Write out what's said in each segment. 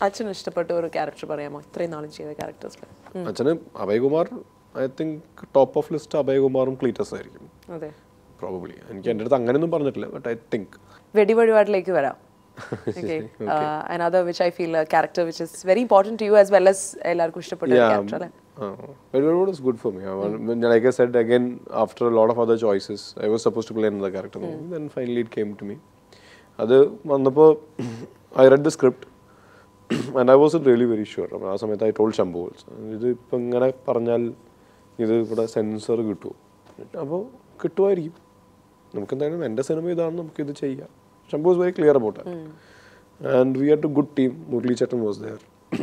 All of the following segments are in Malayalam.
അച്ഛന് ഇഷ്ടപ്പെട്ട ഒരു ക്യാരക്ടർ പറയാമോ ഇത്രയും നാളും ചെയ്ത ക്യാരക്ടേഴ്സിൽ അച്ഛന് Abhayakumar I think top of list അഭയകുമാറും ക്ലീറ്റസ് ആയിരിക്കും അതെ പ്രോബബ്ലി എനിക്ക് എൻ്റെ അടുത്ത് അങ്ങനെയൊന്നും പറഞ്ഞിട്ടില്ല ബട്ട് ഐ തിങ്ക് വെടിവഴിപാടിലേക്ക് വരാം okay uh, another which i feel a character which is very important to you as well as എല്ലാവർക്കും ഇഷ്ടപ്പെട്ട ഒരു Yeah, character അല്ലേ uh, Velvet was good for me. I want- when- like I said again, after a lot of other choices, I was supposed to play another character. in the movie. Then finally it came to me. അത് വന്നപ്പോൾ I read the script and I was really very sure അപ്പോൾ ആ സമയത്ത് ഐ ടോൾ ശംഭു ഓൾസോ ഇത് ഇപ്പം ഇങ്ങനെ പറഞ്ഞാൽ ഇത് ഇവിടെ സെൻസർ കിട്ടുമോ അപ്പോൾ കിട്ടുമായിരിക്കും നമുക്ക് എന്തായാലും എൻ്റെ സിനിമ ഇതാണ് നമുക്കിത് ചെയ്യാം Shambhu was very clear about and we are too good team Murali ചേട്ടൻ was there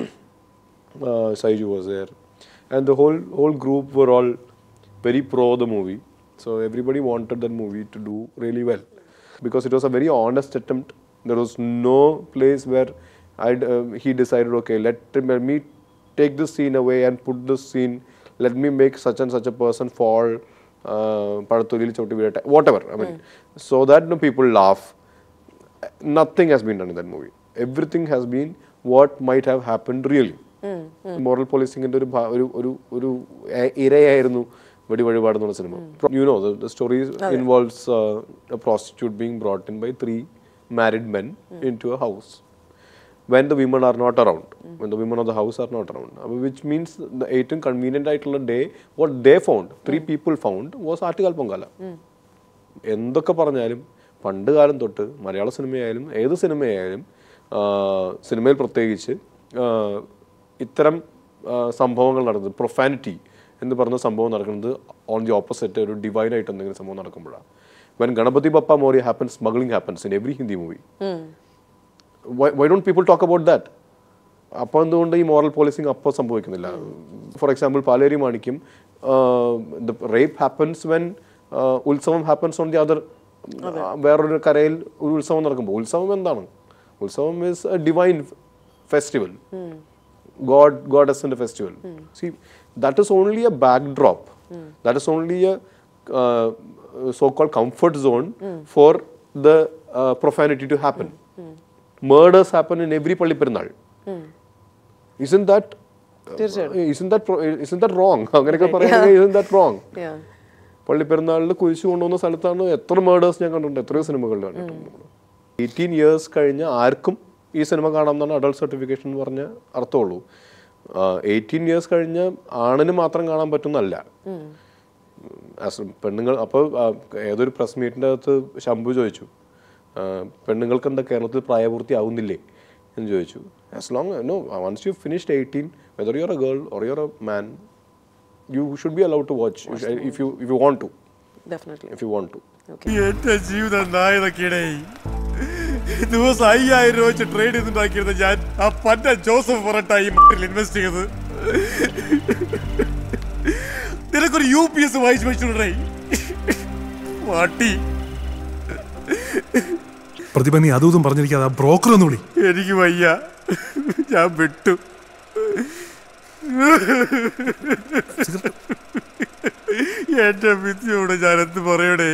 uh, Saiju was there, and the whole whole group were all very pro the movie. So everybody wanted that movie to do really well, because it was a very honest attempt. There was no place where I uh, he decided, okay, let, let me take this scene away and put this scene. Let me make such and such a person fall. Uh, പഴത്തൊലിയിൽ ചവിട്ടി വീഴട്ടെ whatever. I mean, so that you know, people laugh nothing has been done in that movie. Everything has been what might have happened really. Moral പോലീസിംഗിന്റെ ഒരു ഭാ- ഒരു ഒരു ഒരു എ- ഇരയായിരുന്നു വെടി വഴിപാട് എന്നുള്ള cinema you know the story involves prostitute being brought in by three married men into a house when the women are not around, when the women of the house are not around, Uh, which means the ഏറ്റവും convenient ആയിട്ടുള്ള day, what they found, three people found, was Attukal Pongala എന്തൊക്കെ പറഞ്ഞാലും പണ്ട് കാലം തൊട്ട് മലയാള സിനിമയായാലും ഏത് സിനിമയായാലും ആ, സിനിമയിൽ പ്രത്യേകിച്ച് ആ, ഇത്തരം ആ, സംഭവങ്ങൾ നടന്നത് പ്രൊഫാനിറ്റി എന്ന് പറഞ്ഞ സംഭവം നടക്കുന്നത് ഓൺ ദി ഓപ്പോസിറ്റ് ഒരു ഡിവൈൻ ആയിട്ട് എന്തെങ്കിലും സംഭവം നടക്കുമ്പോഴാണ് when Ganapati Bappa Morya happens smuggling happens in every Hindi movie why don't people talk about that അപ്പോൾ എന്തുകൊണ്ട് ഈ മോറൽ പോലീസിങ് അപ്പോൾ സംഭവിക്കുന്നില്ല ഫോർ എക്സാമ്പിൾ പാലേരി മാണിക്കും the rape happens when utsavam happens on the other വേറൊരു കരയിൽ ഒരു ഉത്സവം നടക്കുമ്പോൾ ഉത്സവം എന്താണ് utsavam is a divine festival God goddessന്റെ festival. See, that is only a backdrop. That is only a uh, so-called comfort zone for the uh, profanity to happen. Murders happen in every Palli Perunal. Isn't that? isn't that pro- isn't that wrong? അങ്ങനെയൊക്കെ പറയുന്നത് isn't that wrong? Yeah. പള്ളിപ്പെരുന്നാളിൽ കുഴിച്ചു കൊണ്ടുവന്ന സ്ഥലത്താണ് എത്ര മേഡേഴ്സ് ഞാൻ കണ്ടിട്ടുണ്ട് എത്രയോ സിനിമകളിൽ കണ്ടിട്ടുണ്ട് എയ്റ്റീൻ ഇയേഴ്സ് കഴിഞ്ഞ് ആർക്കും ഈ സിനിമ കാണാമെന്നാണ് അഡൾട്ട് സർട്ടിഫിക്കേഷൻ എന്ന് പറഞ്ഞ അർത്ഥമുള്ളൂ എയ്റ്റീൻ ഇയേഴ്സ് കഴിഞ്ഞ് ആണിന് മാത്രം കാണാൻ പറ്റുന്നല്ല ആസ് പെണ്ണുങ്ങൾ അപ്പോൾ ഏതൊരു പ്രസ് മീറ്റിൻ്റെ അകത്ത് ശംഭു ചോദിച്ചു ആ, പെണ്ണുങ്ങൾക്ക് എന്താ കേരളത്തിൽ പ്രായപൂർത്തിയാവുന്നില്ലേ എന്ന് ചോദിച്ചു as long no once you finished eighteen whether you're a girl or you're a man you should be allowed to watch if you if you want to Definitely. If you want to എന്റെ ജീവിതം നായതൊക്കെയുടെ ദിവസം അയ്യായിരം രൂപ വെച്ച് ട്രേഡ് ചെയ്തുണ്ടാക്കിയിരുന്ന ഞാൻ ആ പന്ന ജോസഫ് പൊറട്ടായി ഇൻവെസ്റ്റ് ചെയ്ത് നിനക്കൊരു യു പി എസ് വായിച്ചു വെച്ചിട്ടുണ്ടേ വാട്ടി പ്രതിഭ നീ അതും ഇതും പറഞ്ഞിരിക്കാതെ ആ ബ്രോക്കർ ഒന്ന് വിളി എനിക്ക് വയ്യ ഞാൻ വിട്ടു എന്റെ വിദ്യയോട് ഞാൻ എന്ത് പറയണേ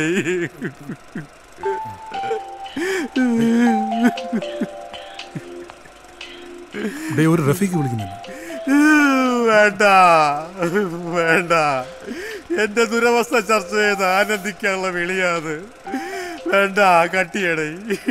ഡേ ഒരു റഫീക്ക് വിളിക്കുന്നുണ്ട് വേണ്ട വേണ്ട എന്റെ ദുരവസ്ഥ ചർച്ച ചെയ്ത് ആനന്ദിക്കാനുള്ള വിളിയാത് വേണ്ട കട്ടിയടേ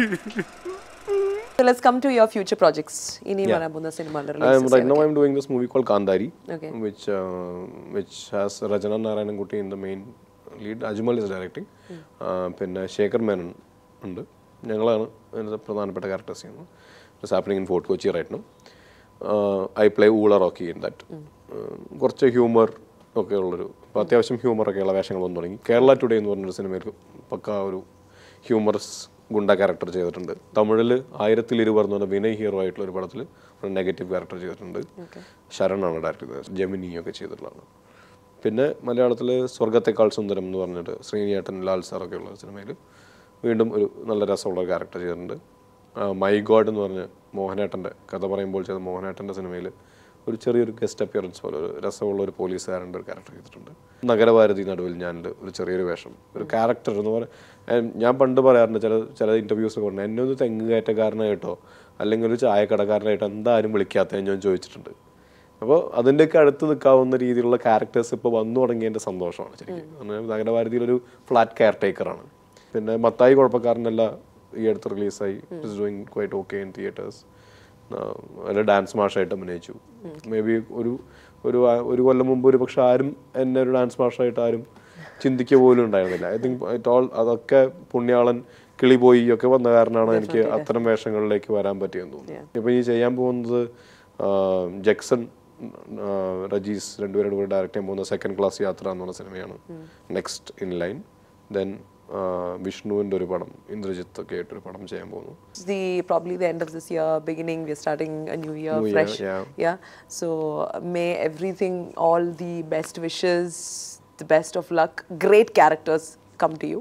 So let's come to your future projects. ഇനി വരാൻ പോകുന്ന സിനിമകളുടെ I'm, releases right now, ഏതൊക്കെയാ? I'm doing this movie called Kandari, Okay. which uh, which has Rajana Narayanankuti in the main lead. Ajmal is directing. Uh, പിന്നെ ശേഖർ മേനൻ ഉണ്ട് ഞങ്ങളാണ് അതിനകത്ത് പ്രധാനപ്പെട്ട ക്യാരക്ടേഴ്സ് ചെയ്യുന്നത് it's happening in Fort Kochi right no I play Oola Rocky in that കുറച്ച് ഹ്യൂമർ ഒക്കെ ഉള്ളൊരു അപ്പോൾ അത്യാവശ്യം ഹ്യൂമറൊക്കെയുള്ള വേഷങ്ങൾ വന്നു തുടങ്ങി കേരള ടുഡേ എന്ന് പറഞ്ഞൊരു സിനിമയിൽ പക്ക ഒരു ഹ്യൂമറസ് ഗുണ്ട ക്യാരക്ടർ ചെയ്തിട്ടുണ്ട് തമിഴിൽ ആയിരത്തിൽ ഇരുവർ എന്ന് പറഞ്ഞ വിനയ് ഹീറോ ആയിട്ടുള്ള ഒരു പടത്തിൽ ഒരു നെഗറ്റീവ് ക്യാരക്ടർ ചെയ്തിട്ടുണ്ട് ശരണാണ് ഡയറക്ട് ചെയ്തത് ജമിനി ഒക്കെ ചെയ്തിട്ടുള്ളതാണ് പിന്നെ മലയാളത്തിൽ സ്വർഗത്തെക്കാൾ സുന്ദരം എന്ന് പറഞ്ഞിട്ട് ശ്രീനിയേട്ടൻ ലാൽ സാറൊക്കെ ഉള്ള സിനിമയിൽ വീണ്ടും ഒരു നല്ല രസമുള്ള ക്യാരക്ടർ ചെയ്തിട്ടുണ്ട് മൈ ഗോഡ് എന്ന് പറഞ്ഞ മോഹനേട്ടൻ്റെ കഥ പറയുമ്പോൾ ചെയ്ത മോഹനേട്ടൻ്റെ സിനിമയിൽ ഒരു ചെറിയൊരു ഗസ്റ്റ് അപ്പിയറൻസ് പോലെ ഒരു രസമുള്ള ഒരു പോലീസുകാരൻ്റെ ഒരു ക്യാരക്ടർ ചെയ്തിട്ടുണ്ട് നഗരഭാരതി നടുവിൽ ഞാൻ ഒരു ചെറിയൊരു വേഷം ഒരു ക്യാരക്ടർ എന്ന് പറയാൻ ഞാൻ പണ്ട് പറയാറുണ്ട് ചില ചില ഇൻ്റർവ്യൂസ് കൊണ്ട് എന്നെ ഒന്ന് തെങ്ങ് കയറ്റക്കാരനായിട്ടോ അല്ലെങ്കിൽ ഒരു ചായക്കടക്കാരനായിട്ട് എന്താരും വിളിക്കാത്തതെന്ന് ഞാൻ ചോദിച്ചിട്ടുണ്ട് അപ്പോൾ അതിൻ്റെയൊക്കെ അടുത്ത് നിൽക്കാവുന്ന രീതിയിലുള്ള ക്യാരക്ടേഴ്സ് ഇപ്പോൾ വന്നു തുടങ്ങിയതിൻ്റെ സന്തോഷമാണ് ശരിക്കും കാരണം നഗരഭാരതിയിൽ ഒരു ഫ്ലാറ്റ് കെയർ ടേക്കറാണ് പിന്നെ മത്തായി കുഴപ്പക്കാരനല്ല ഈ അടുത്ത് റിലീസായി it's doing quite okay in theatres അതിൽ ഡാൻസ് മാഷായിട്ട് അഭിനയിച്ചു മേ ബി ഒരു ഒരു ആ- ഒരു കൊല്ലം മുമ്പ് ഒരു പക്ഷെ ആരും എന്നെ ഒരു ഡാൻസ് മാഷായിട്ട് ആരും ചിന്തിക്കുക പോലും ഉണ്ടായിരുന്നില്ല ഐ തിങ്ക് ഇറ്റ് ഓൾ അതൊക്കെ പുണ്യാളൻ കിളി പോയി ഒക്കെ വന്ന കാരണമാണ് എനിക്ക് അത്തരം വേഷങ്ങളിലേക്ക് വരാൻ പറ്റിയെന്ന് തോന്നുന്നു ഇപ്പൊ ഈ ചെയ്യാൻ പോകുന്നത് ആ, ജക്സൺ ആ, റജീസ് രണ്ടുപേരുടെ കൂടെ ഡയറക്റ്റ് ചെയ്യാൻ പോകുന്ന സെക്കൻഡ് ക്ലാസ് യാത്ര എന്ന് പറഞ്ഞ സിനിമയാണ് നെക്സ്റ്റ് ഇൻ ലൈൻ ദെൻ വിഷ്ണുവിന്റെ ഒരു പടം ഇന്ദ്രജിത്ത് ഒക്കെ ആയിട്ടൊരു പടം ചെയ്യാൻ പോകുന്നു It's the probably the end of this year, beginning. We're starting a new year New year, fresh. yeah. Yeah. So uh, may everything, all the best wishes, the best of luck, great characters come to you.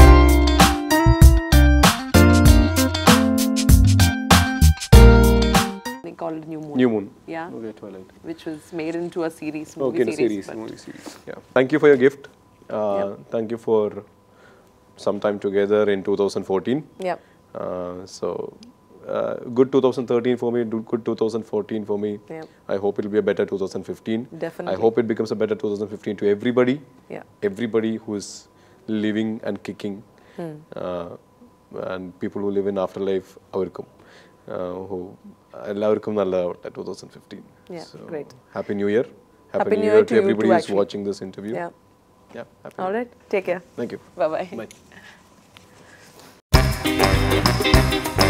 They call it New Moon. New Moon. Yeah. Okay, Twilight. Which was made into a series, movie Okay, in a series. series, but- movie series. Yeah. Thank you for your gift. Uh, Yep. Thank you for some time together in 2014. Yep. Uh, so, uh, good 2013 for me, do- good 2014 for me. Yep. I hope it'll be a better 2015. Definitely. I hope it becomes a better 2015 to everybody. Yeah. Everybody who's living and kicking. Uh, and people who live in afterlife, അവർക്കും uh, who എല്ലാവർക്കും നല്ലതാവട്ടെ 2015. Yeah, So, great. Happy New Year. Happy, Happy New New Year Year to to you everybody too, who's actually. watching this interview. Yeah. Yeah. Happy All New Year. right. Take care. Thank you. Bye-bye. Bye.